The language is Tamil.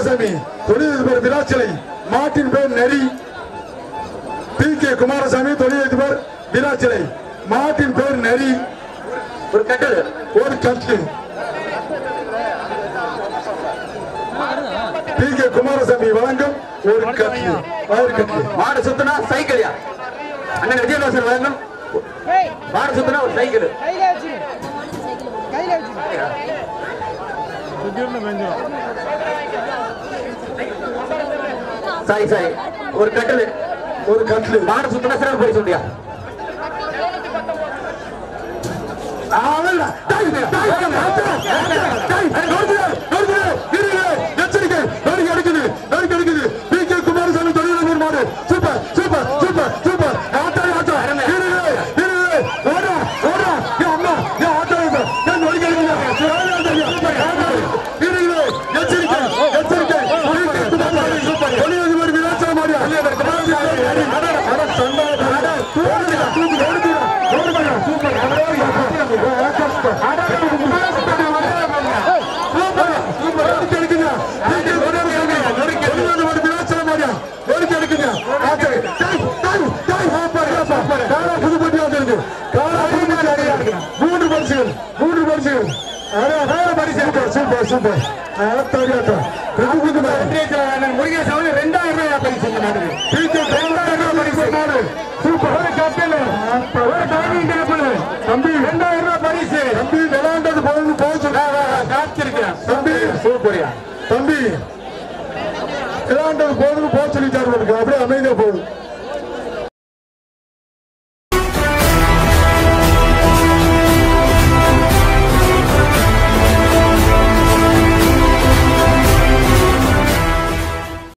குமாரசாமி தொழிலதிபர் விராச்சலை மாட்டின் பேர் நெறி பி கே குமாரசாமி தொழிலதிபர் விராச்சலை மாட்டின் பேர் நெறி ஒரு கட்டல் ஒரு கட்டு பி கே குமாரசாமி வழங்கும் ஒரு கட்டு ஒரு கட்டு மாடு சுத்தினா சைக்கிள்யா அண்ணன் விஜயதாசன் வழங்கும் மாடு சுத்தினா ஒரு சைக்கிள் கையில வச்சிரு கையில வச்சிரு சாரி சாரி ஒரு கட்டல் ஒரு கட்டு மாடு சுத்தினா சிறப்பு பரிசு உண்டியா மூன்று பரிசுகள் மூன்று பரிசுகள் சூப்பர் சூப்பர் சூப்பர் முருகேசாமி ரெண்டாயிரம் ரூபாய் பரிசு இந்த நாட்டுக்கு ரெண்டாயிரம் ரூபாய் பரிசு நாடு சூப்பர் ஒரு கப்பல் ஒரு டைனிங் டேபிள் தம்பி ரெண்டாயிரம் ரூபாய் பரிசு தம்பி விளையாண்டது போது போச்சு காத்திருக்கிறேன் தம்பி சூப்பரியா தம்பி விளையாண்டது போதுன்னு போக சொல்லிட்டாரு உங்களுக்கு அப்படியே அமைதியா போகுது